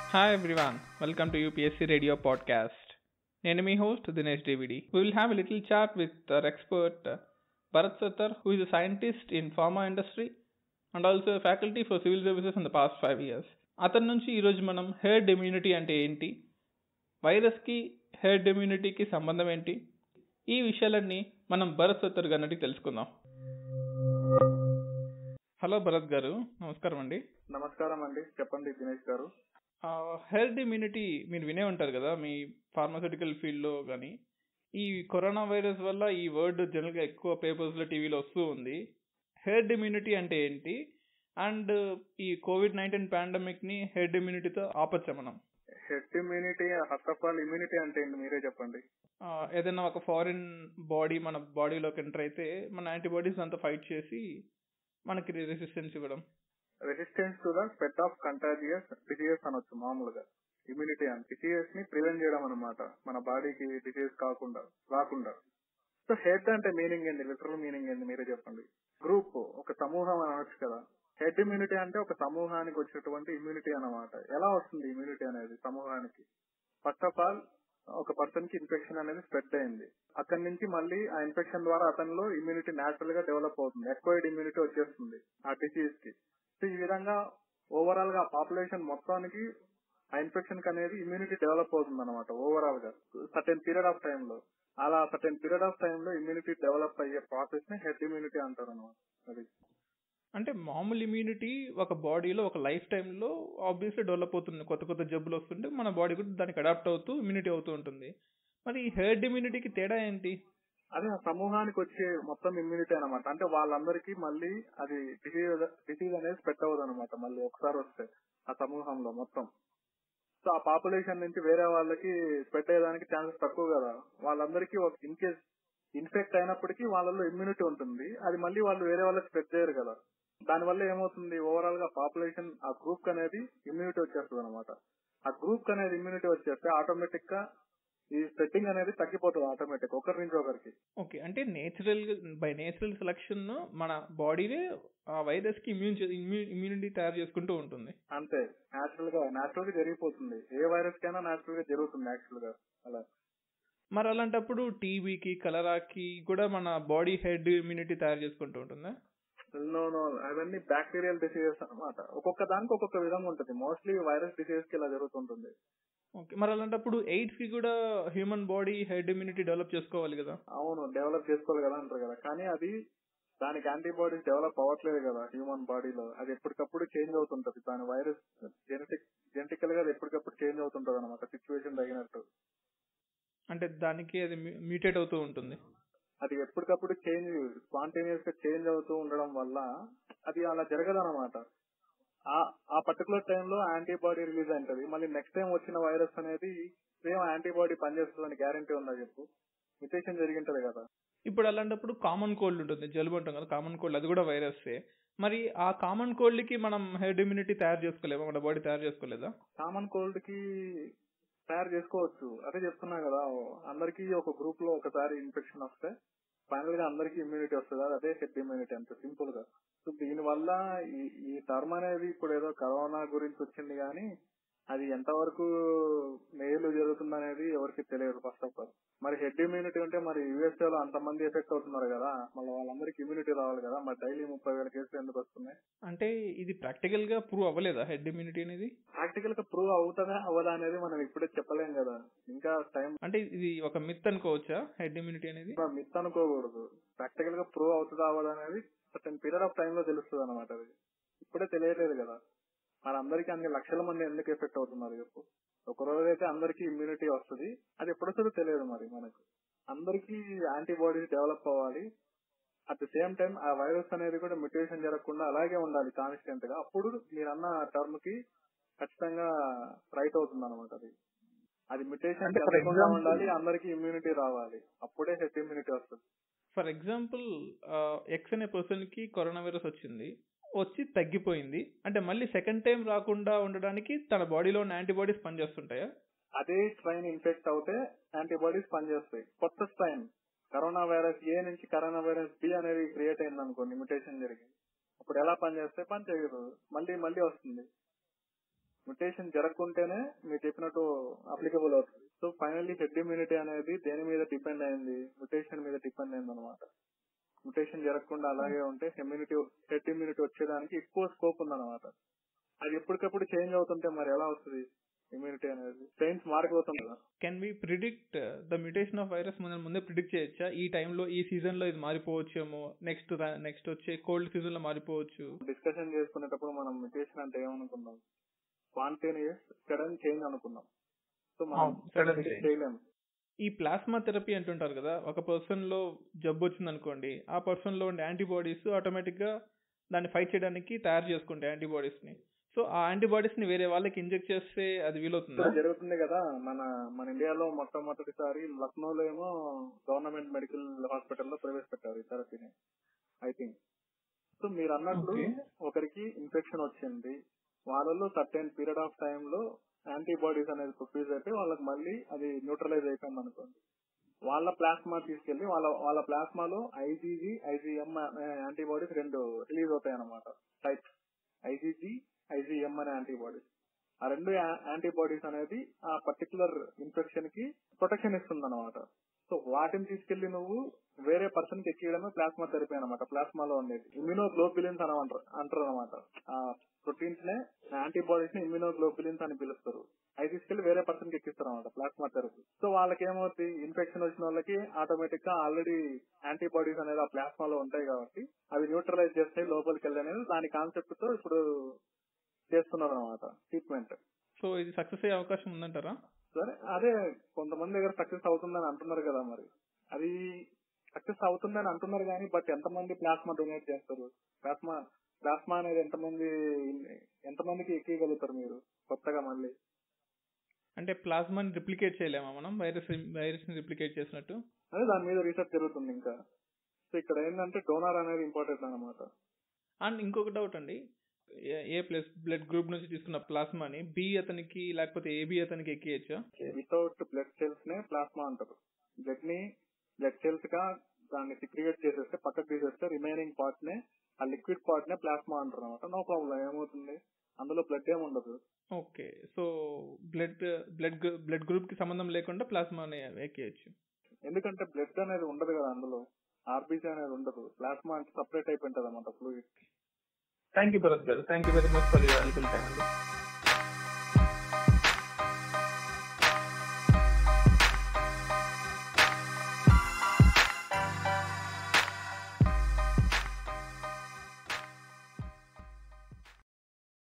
Hi everyone, welcome to UPSC Radio Podcast. నేను మీ host Dinesh డివిడి We will have a little chat with our expert uh, Bharat Satar, who is a scientist in pharma industry and also a faculty for civil services in the past five years. అతని నుంచి ఈరోజు మనం heard immunity అంటే ఏంటి వైరస్కి heard ఇమ్యూనిటీకి సంబంధం ఏంటి ఈ విషయాలన్నీ మనం భరత్ సత్తర్ గారి నుండి తెలుసుకుందాం హలో భరత్ గారు నమస్కారం అండి నమస్కారం అండి చెప్పండి దినేష్ గారు హెర్డ్ ఇమ్యూనిటీ మీరు వినే ఉంటారు కదా మీ ఫార్మాస్యూటికల్ ఫీల్డ్లో కానీ ఈ కరోనా వైరస్ వల్ల ఈ వర్డ్ జనరల్గా ఎక్కువ పేపర్స్లో టీవీలో వస్తూ ఉంది హెర్డ్ ఇమ్యూనిటీ అంటే ఏంటి అండ్ ఈ కోవిడ్ నైన్టీన్ పాండమిక్ని హెర్డ్ ఇమ్యూనిటీతో ఆపచ్చా మనం herd immunity first of all immunity అంటే ఏంటి మీరే చెప్పండి ఆ, ఏదైనా ఒక ఫారిన్ బాడీ మన బాడీలోకి ఎంటర్ అయితే మన యాంటీబాడీస్ అంతా ఫైట్ చేసి మనకి రెసిస్టెన్స్ ఇవ్వడం resistance to the spread of contagious diseases అనొచ్చు మామూలుగా ఇమ్యూనిటీ అని డిసీజెస్ ని ప్రివెంట్ చేయడం అనమాట మన బాడీకి డిసీజ్ కాకుండా రాకుండా సో హెడ్ అంటే మీనింగ్ ఏంది లిటరల్ మీనింగ్ ఏంది మీరే చెప్పండి గ్రూప్ ఒక సమూహం అని అనొచ్చు కదా హెడ్ ఇమ్యూనిటీ అంటే ఒక సమూహానికి వచ్చేటువంటి ఇమ్యూనిటీ అన్నమాట ఎలా వస్తుంది ఇమ్యూనిటీ అనేది సమూహానికి ఫస్ట్ ఆఫ్ ఆల్ ఒక పర్సన్ కి ఇన్ఫెక్షన్ అనేది స్ప్రెడ్ అయింది అక్కడి నుంచి మళ్ళీ ఆ ఇన్ఫెక్షన్ ద్వారా అతనిలో ఇమ్యూనిటీ నేచురల్ గా డెవలప్ అవుతుంది ఎక్వైర్డ్ ఇమ్యూనిటీ వచ్చేస్తుంది ఆ డిసీజ్ కి సో ఈ విధంగా ఓవరాల్ గా పాపులేషన్ మొత్తానికి ఆ ఇన్ఫెక్షన్ అనేది ఇమ్యూనిటీ డెవలప్ అవుతుంది అనమాట ఓవరాల్ గా సర్టెన్ పీరియడ్ ఆఫ్ టైం లో అలా సర్టెన్ పీరియడ్ ఆఫ్ టైం లో ఇమ్యూనిటీ డెవలప్ అయ్యే ప్రాసెస్ ని హెడ్ ఇమ్యూనిటీ అంటారు అనమాట అది అంటే మామూలు ఇమ్యూనిటీ ఒక బాడీలో ఒక లైఫ్ టైంలో ఆబ్వియస్లీ డెవలప్ అవుతుంది కొత్త కొత్త జబ్బులు వస్తుంటే మన బాడీ కూడా దానికి అడాప్ట్ అవుతూ ఇమ్యూనిటీ అవుతూ ఉంటుంది మరి ఈ హెర్డ్ ఇమ్యూనిటీకి తేడా ఏంటి అదే ఆ సమూహానికి వచ్చే మొత్తం ఇమ్యూనిటీ అనమాట అంటే వాళ్ళందరికీ మళ్ళీ అది డిసీజ్ డిసీజ్ అనేది స్ప్రెడ్ అవ్వదు అనమాట మళ్ళీ ఒకసారి వస్తే ఆ సమూహంలో మొత్తం సో ఆ పాపులేషన్ నుంచి వేరే వాళ్ళకి స్ప్రెడ్ అయ్యేదానికి ఛాన్సెస్ తక్కువ కదా వాళ్ళందరికీ ఒక ఇన్ కేస్ ఇన్ఫెక్ట్ అయినప్పటికీ వాళ్ళలో ఇమ్యూనిటీ ఉంటుంది అది మళ్ళీ వాళ్ళు వేరే వాళ్ళకి స్ప్రెడ్ చేయరు కదా దానివల్ల ఏమవుతుంది ఓవరాల్ గా పాపులేషన్ ఆ గ్రూప్ అనేది ఇమ్యూనిటీ వచ్చేస్తుంది అనమాట ఆ గ్రూప్ అనేది ఇమ్యూనిటీ వచ్చేస్తే ఆటోమేటిక్ గా ఈ స్ప్రెడ్డింగ్ అనేది తగ్గిపోతుంది ఆటోమేటిక్ ఒకరి నుంచి ఒకరికి ఓకే అంటే నేచురల్ బై నేచురల్ సెలక్షన్ మన బాడీనే ఆ వైరస్ కి ఇమ్యూన్ ఇమ్యూనిటీ తయారు చేసుకుంటూ ఉంటుంది అంతే నేచురల్ గా నేచురల్ గా జరిగిపోతుంది ఏ వైరస్ కైనా నేచురల్ గా జరుగుతుంది యాక్చువల్ గా అలా మరి అలాంటప్పుడు టీబీకి కలరాకి కూడా మన బాడీ హెడ్ ఇమ్యూనిటీ తయారు చేసుకుంటూ ఉంటుందా నో నో అవన్నీ బ్యాక్టీరియల్ డిసీజెస్ అన్నమాట ఒక్కొక్క దానికి ఒక్కొక్క విధంగా ఉంటుంది మోస్ట్లీ వైరస్ డిసీజెస్ కి ఇలా జరుగుతుంటుంది ఓకే మరి అలాంటప్పుడు ఎయిడ్స్ కి కూడా human body herd immunity develop చేసుకోవాలి కదా అవును డెవలప్ చేసుకోవాలి కదా అంటారు కదా కానీ అది దానికి యాంటీబాడీస్ డెవలప్ అవ్వట్లేదు కదా హ్యూమన్ బాడీలో అది ఎప్పటికప్పుడు చేంజ్ అవుతుంటది దాని వైరస్ జెనెటిక్ జెనెటికల్ గా అది ఎప్పటికప్పుడు చేంజ్ అవుతుంటది అనమాట సిచ్యువేషన్ తగినట్టు అంటే దానికి అది మ్యూటేట్ అవుతూ ఉంటుంది అది ఎప్పటికప్పుడు చేంజ్ స్పాంటేనియస్ గా చేంజ్ అవుతూ ఉండడం వల్ల అది అలా జరగదన్నమాట ఆ ఆ పర్టికులర్ టైంలో యాంటీబాడీ రిలీజ్ అయింటది మళ్ళీ నెక్స్ట్ టైం వచ్చిన వైరస్ అనేది సేమ్ యాంటీబాడీ పనిచేస్తుందని గ్యారంటీ ఉందా చెప్పు మ్యుటేషన్ జరిగింటది కదా ఇప్పుడు అలాంటప్పుడు కామన్ కోల్డ్ ఉంటుంది జలుబు అంటాం కదా కామన్ కోల్డ్ అది కూడా వైరస్సే మరి ఆ కామన్ కోల్డ్ కి మనం హెడ్ ఇమ్యూనిటీ తయారు చేసుకోలేమా మన బాడీ తయారు చేసుకోలేదా కామన్ కోల్డ్ కి తయారు చేసుకోవచ్చు అదే చెప్తున్నా కదా అందరికి ఒక గ్రూప్ లో ఒకసారి ఇన్ఫెక్షన్ వస్తే ఫైనల్ గా అందరికి ఇమ్యూనిటీ వస్తుంది అదే హెడ్ ఇమ్యూనిటీ అంత సింపుల్ గా సో దీని వల్ల ఈ ఈ టర్మ్ అనేది ఇప్పుడు ఏదో కరోనా గురించి వచ్చింది కానీ అది ఎంతవరకు మేలు జరుగుతుంది అనేది ఎవరికి తెలియదు ఫస్ట్ ఆఫ్ ఆల్ మరి హెడ్ ఇమ్యూనిటీ ఉంటే మరి యుఎస్ఏ లో అంతమంది ఎఫెక్ట్ అవుతున్నారు కదా మళ్ళీ వాళ్ళందరికీ ఇమ్యూనిటీ రావాలి కదా మరి డైలీ ముప్పై వేల కేసులు ఎందుకు వస్తున్నాయి అంటే ఇది ప్రాక్టికల్ గా ప్రూవ్ అవ్వలేదా హెడ్ ఇమ్యూనిటీ అనేది ప్రాక్టికల్ గా ప్రూవ్ అవుతుందా అవ్వదా అనేది మనం ఇప్పుడే చెప్పలేం కదా ఇంకా టైం అంటే ఇది ఒక మిత్ అనుకోవచ్చా హెడ్ ఇమ్యూనిటీ అనేది మిత్ అనుకోకూడదు ప్రాక్టికల్ గా ప్రూవ్ అవుతుందా అవ్వదా అనేది సర్టన్ పీరియడ్ ఆఫ్ టైం లో తెలుస్తుంది అనమాట అది ఇప్పుడే తెలియలేదు కదా మరి అందరికి అన్ని లక్షల మంది ఎందుకు ఎఫెక్ట్ అవుతున్నారు చెప్పు ఒక రోజు అయితే అందరికి ఇమ్యూనిటీ వస్తుంది అది ఎప్పుడొస్తుందో తెలియదు మరి మనకు అందరికి యాంటీబాడీస్ డెవలప్ అవ్వాలి అట్ ది సేమ్ టైం ఆ వైరస్ అనేది కూడా మ్యూటేషన్ జరగకుండా అలాగే ఉండాలి కాన్స్టెంట్ గా అప్పుడు మీరన్న టర్మ్ కి ఖచ్చితంగా రైట్ అవుతుంది అనమాట అది అది మ్యూటేషన్ అంటే for జరగకుండా example- ఉండాలి అందరికి ఇమ్యూనిటీ రావాలి అప్పుడే హెడ్ ఇమ్యూనిటీ వస్తుంది ఫర్ ఎగ్జాంపుల్ ఎక్స్ అనే పర్సన్ కి కరోనా వైరస్ వచ్చింది వచ్చి తగ్గిపోయింది అంటే మళ్ళీ సెకండ్ టైం రాకుండా ఉండడానికి తన బాడీలో ఉన్న యాంటీబాడీస్ పనిచేస్తుంటాయా అదే స్ట్రైన్ ఇన్ఫెక్ట్ అవుతే యాంటీబాడీస్ పనిచేస్తాయి కొత్త స్ట్రైన్ కరోనా వైరస్ ఏ నుంచి కరోనా వైరస్ బి అనేది క్రియేట్ అయింది అనుకోండి మ్యూటేషన్ జరిగి అప్పుడు ఎలా పనిచేస్తే పని చేయదు మళ్ళీ మళ్ళీ వస్తుంది మ్యుటేషన్ జరగకుంటేనే మీరు చెప్పినట్టు అప్లికబుల్ అవుతుంది సో ఫైనల్లీ హెడ్ ఇమ్యూనిటీ అనేది దేని మీద డిపెండ్ అయింది మ్యుటేషన్ మీద డిపెండ్ అయింది అనమాట మ్యుటేషన్ జరగకుండా అలాగే ఉంటే ఇమ్యూనిటీ హెడ్ ఇమ్యూనిటీ వచ్చేదానికి ఎక్కువ స్కోప్ ఉందన్నమాట అది ఎప్పటికప్పుడు చేంజ్ అవుతుంటే మరి ఎలా వస్తుంది ఇమ్యూనిటీ అనేది చైన్స్ మారిపోతుంది కదా can we predict the mutation of virus మనం ముందే ప్రిడిక్ట్ చేయొచ్చా ఈ టైంలో ఈ సీజన్ లో ఇది మారిపోవచ్చేమో నెక్స్ట్ నెక్స్ట్ వచ్చే కోల్డ్ సీజన్ లో మారిపోవచ్చు డిస్కషన్ చేసుకునేటప్పుడు మనం మ్యుటేషన్ అంటే ఏమనుకున్నాం స్పాంటేనియస్ సడన్ చేంజ్ అనుకున్నాం సో మనం అవును, sudden predict change. చేయలేము ఈ ప్లాస్మా థెరపీ అంటుంటారు కదా ఒక పర్సన్ లో జబ్బు వచ్చింది అనుకోండి ఆ పర్సన్ లో ఉండే యాంటీబాడీస్ ఆటోమేటిక్ గా దాన్ని ఫైట్ చేయడానికి తయారు చేసుకుంటాయి యాంటీబాడీస్ ని సో ఆ యాంటీబాడీస్ ని వేరే వాళ్ళకి ఇంజెక్ట్ చేస్తే అది వీలవుతుందా ఇప్పుడు జరుగుతుంది కదా మన మన ఇండియాలో మొట్టమొదటిసారి లక్నోలో ఏమో గవర్నమెంట్ మెడికల్ హాస్పిటల్లో ప్రవేశపెట్టారు ఈ థెరపీని ఐ థింక్ సో మీరు అన్నట్లు Okay. ఒకరికి ఇన్ఫెక్షన్ వచ్చింది వాళ్ళలో సర్టెన్ పీరియడ్ ఆఫ్ టైమ్ లో యాంటీబాడీస్ అనేది ప్రొడ్యూస్ అయితే వాళ్ళకి మళ్ళీ అది న్యూట్రలైజ్ అయిపోయింది అనుకోండి వాళ్ళ ప్లాస్మా తీసుకెళ్లి వాళ్ళ వాళ్ళ ప్లాస్మాలో ఐజీజీ ఐజీఎం యాంటీబాడీస్ రెండు రిలీజ్ అవుతాయి అనమాట టైప్ ఐజీజీ ఐజీఎం అనే యాంటీబాడీస్ ఆ రెండు యాంటీబాడీస్ అనేది ఆ పర్టికులర్ ఇన్ఫెక్షన్ కి ప్రొటెక్షన్ ఇస్తుంది అనమాట సో వాటిని తీసుకెళ్లి నువ్వు వేరే పర్సన్ కి ఎక్కియడమే ప్లాస్మా థెరపీ అనమాట ప్లాస్మాలో ఉండేది ఇమ్యూనోగ్లోబులిన్స్ అని అంటారు అంటారు అనమాట ఆ ప్రోటీన్స్ నే యాంటీబాడీస్ ని ఇమ్యూనోగ్లోబులిన్స్ అని పిలుస్తారు అవి తీసుకెళ్లి వేరే పర్సన్ కి ఎక్కిస్తారు అనమాట ప్లాస్మా థెరపీ సో వాళ్ళకి ఏమవుతుంది ఇన్ఫెక్షన్ వచ్చిన వాళ్ళకి ఆటోమేటిక్ గా ఆల్రెడీ యాంటీబాడీస్ అనేది ఆ ప్లాస్మాలో ఉంటాయి కాబట్టి అవి న్యూట్రలైజ్ చేస్తాయి లోపలికి వెళ్ళి అనేది దాని కాన్సెప్ట్ తో ఇప్పుడు చేస్తున్నారు అనమాట ట్రీట్మెంట్ సో ఇది సక్సెస్ అయ్యే అవకాశం ఉందంటారా సరే అదే కొంతమంది దగ్గర సక్సెస్ అవుతుందని అంటున్నారు కదా మరి అది సక్సెస్ అవుతుందని అంటున్నారు కానీ బట్ ఎంతమంది ప్లాస్మా డొనేట్ చేస్తారు ప్లాస్మా ప్లాస్మా అనేది ఎంతమంది ఎంతమందికి ఎక్కగలుగుతారు మీరు కొత్తగా మళ్ళీ అంటే ప్లాస్మాని రిప్లికేట్ చేయలేమా మనం వైరస్ వైరస్ ని రిప్లికేట్ చేసినట్టు అదే దాని మీద రీసెర్చ్ జరుగుతుంది ఇంకా సో ఇక్కడ ఏంటంటే డోనార్ అనేది ఇంపార్టెంట్ అనమాట అండ్ ఇంకొక డౌట్ అండి A- A plus blood group నుంచి తీసుకున్న ప్లాస్మాని బి అతనికి లేకపోతే ఏబి అతనికి ఎక్కియచ్చా వితౌట్ బ్లడ్ సెల్స్ నే ప్లాస్మా అంటారు బ్లడ్ ని బ్లడ్ సెల్స్ గా దాన్ని సిక్రియేట్ చేసేస్తే పక్కకు తీసేస్తే రిమైనింగ్ పార్ట్ నే ఆ లిక్విడ్ పార్ట్ నే ప్లాస్మా అంటారు అనమాట నో ప్రాబ్లం ఏమవుతుంది అందులో బ్లడ్ ఏమి ఉండదు okay so blood blood blood group కి సంబంధం లేకుండా ప్లాస్మాని ఎక్కియచ్చు ఎందుకంటే బ్లడ్ అనేది ఉండదు కదా అందులో ఆర్బీసీ అనేది ఉండదు ప్లాస్మా అంటే సపరేట్ అయిపోయింటది అనమాట ఫ్లూయిడ్ థ్యాంక్ యూ భరత్ గారు thank you very much for your time